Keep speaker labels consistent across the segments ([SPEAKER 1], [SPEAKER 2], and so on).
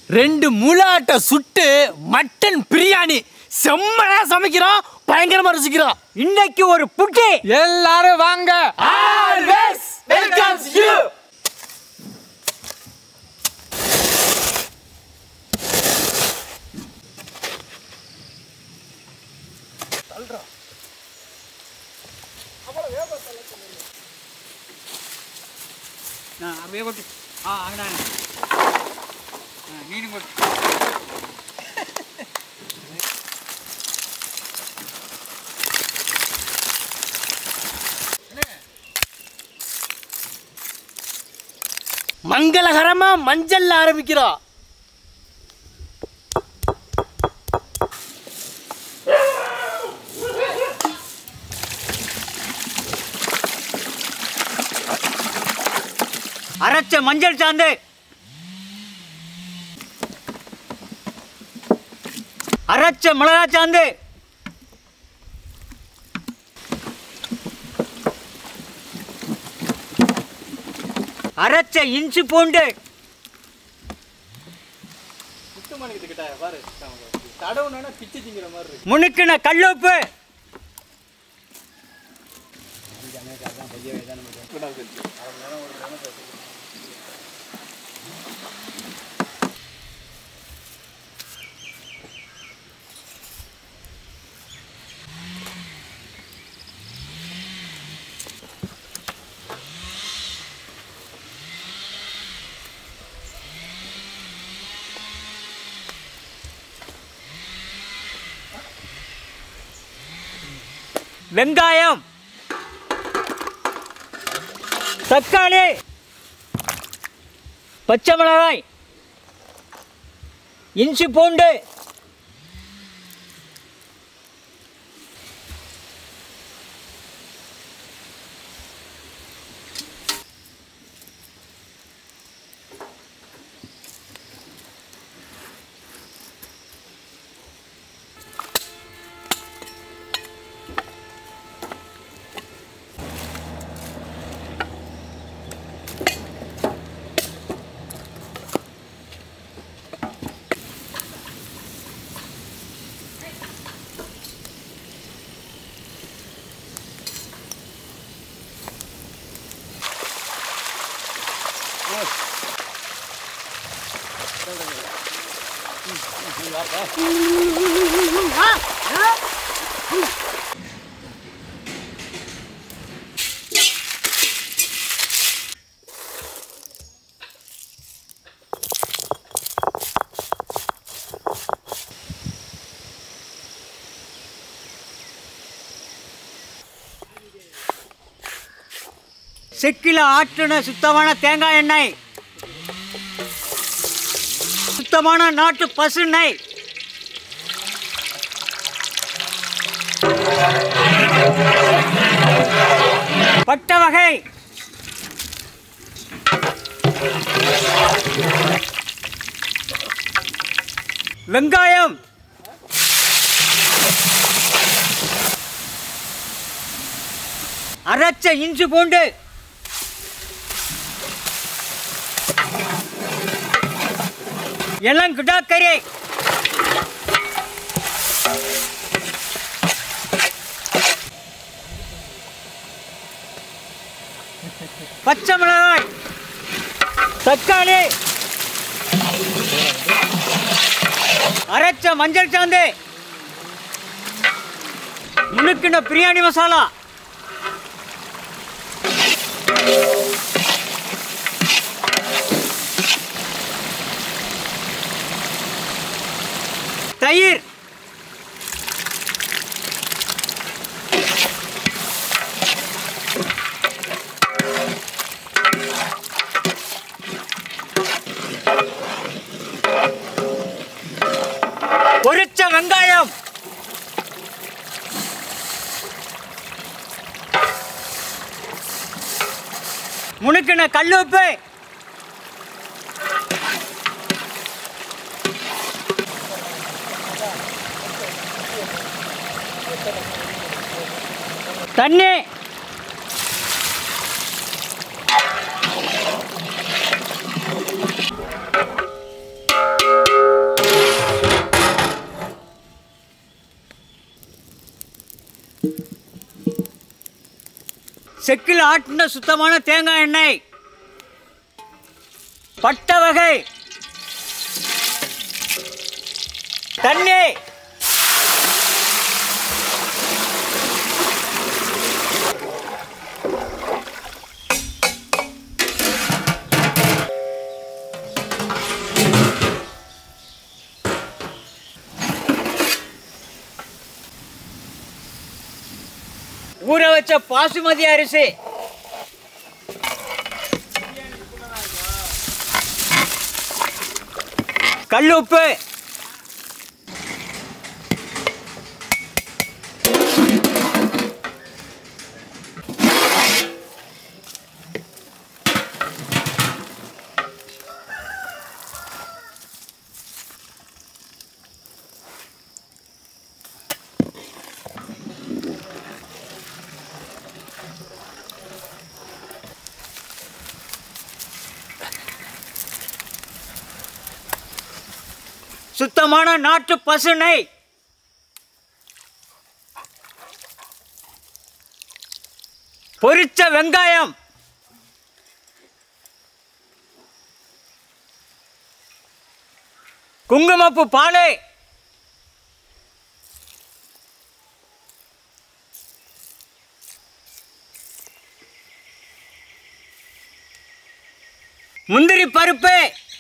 [SPEAKER 1] ரெண்டு முலாட்டை சுட்டு மட்டன் பிரியாணி செம்மையா சமைக்கிறோம் பயங்கரமா ருசிக்கிறோம்
[SPEAKER 2] இன்னைக்கு ஒரு புட்டி
[SPEAKER 3] எல்லாரும் வாங்க
[SPEAKER 1] ஆல்வேஸ் வெல்கம்ஸ் யூ
[SPEAKER 2] ஆ, அப்படியே கொட்டு ஆ அங்கடா நீனு கொட்டு
[SPEAKER 1] மங்களகரமா மஞ்சள்ல ஆரம்பிக்கிறோம்
[SPEAKER 2] அரைச்ச மஞ்சள் சாந்து அரைச்ச மிளகா சாந்து அரைச்ச இஞ்சி பூண்டு
[SPEAKER 1] பாரு தடவுனா பிச்சு திங்கிற மாதிரி இருக்கு
[SPEAKER 2] முணுக்கின கல்லுப்பு வெங்காயம் தக்காளி பச்சை மிளகாய் இஞ்சி பூண்டு செக்கில் ஆட்டுன சுத்தமான தேங்காய் எண்ணெய் சுத்தமான நாட்டு பசு நெய் பட்டை வகை வெங்காயம் அரைச்ச இஞ்சி பூண்டு எல்லாம் கிடாக்கறி பச்சை மிளகாய் தக்காளி அரைச்ச மஞ்சள் சாந்து முணுக்கின பிரியாணி மசாலா தயிர் பொரிச்ச வெங்காயம் முணுக்கின கல்லுப்பு தண்ணி செக்கில் ஆட்டின சுத்தமான தேங்காய் எண்ணெய் பட்ட வகை தண்ணி ஊற வச்ச பாசுமதி அரிசி கல்லுப்பு சுத்தமான நாட்டு பசு நெய் பொரிச்ச வெங்காயம் குங்குமப்பு பாலை முந்திரி பருப்பு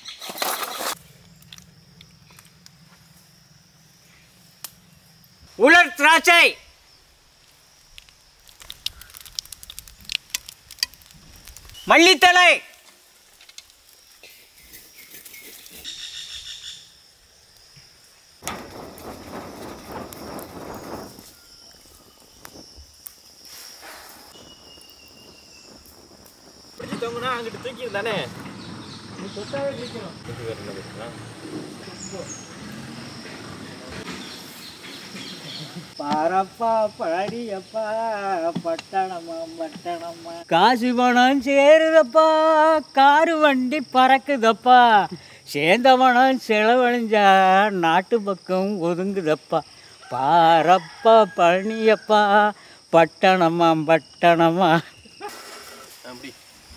[SPEAKER 2] உலர் திராட்சை மல்லித்தலை
[SPEAKER 1] பிடிச்சிட்டோம்னா அங்கிட்டு தூக்கி தானே
[SPEAKER 2] பாரப்பா பழனியப்பா பட்டணமா பட்டணமா காசு பணம் சேருதப்பா காரு வண்டி பறக்குதப்பா சேர்ந்த பணம் செலவழிஞ்சா நாட்டு பக்கம் ஒதுங்குதப்பா பாரப்பா பழனியப்பா பட்டணமா பட்டணமா
[SPEAKER 1] அப்படி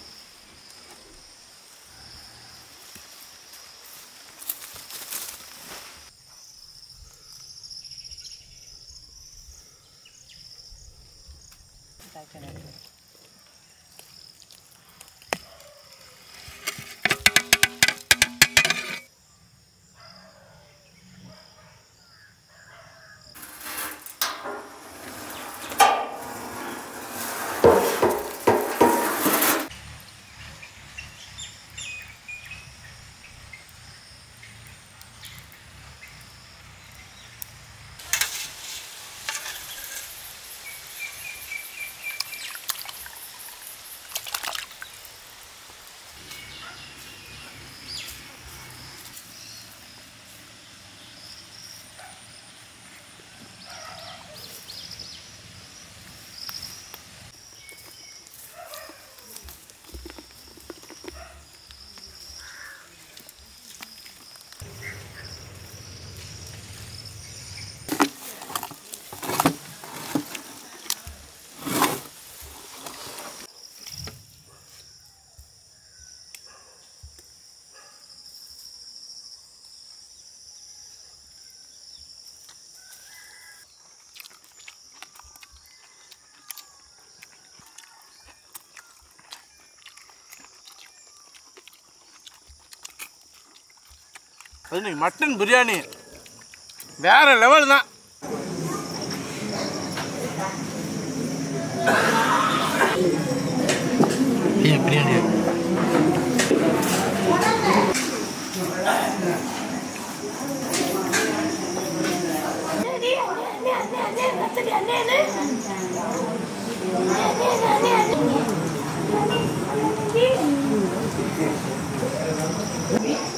[SPEAKER 1] அது இன்னைக்கு மட்டன் பிரியாணி வேற லெவல் தான் பிரியாணி
[SPEAKER 3] Thank you.